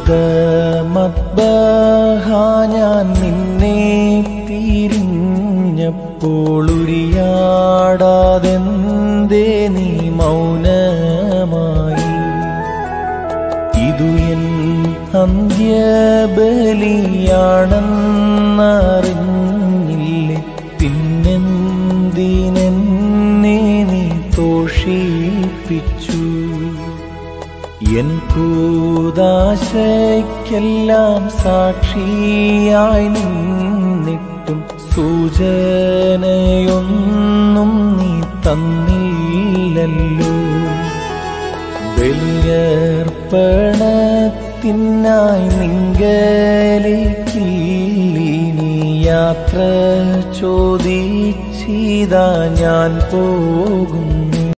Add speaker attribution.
Speaker 1: മദ്ബഹ ഞാൻ നിന്നെ പിരിഞ്ഞപ്പോൾ ഉരിയാടാതെന്തേ നീ മൗനമായി ഇതു എൻ അന്ത്യബലിയാണെന്നറിഞ്ഞില്ലേ പിന്നെന്തിനെന്നെ നീ തോഷിപ്പിച്ചു എൻ കൂതാശയ്ക്കെല്ലാം സാക്ഷിയായി നിന്നിട്ടും സൂചനയൊന്നും നീ തന്നില്ലല്ലോ ബലിയർപ്പണത്തിനായി നിങ്കലേക്കില്ലിനി യാത്ര ചോദിച്ചിതാ ഞാൻ പോകുന്നു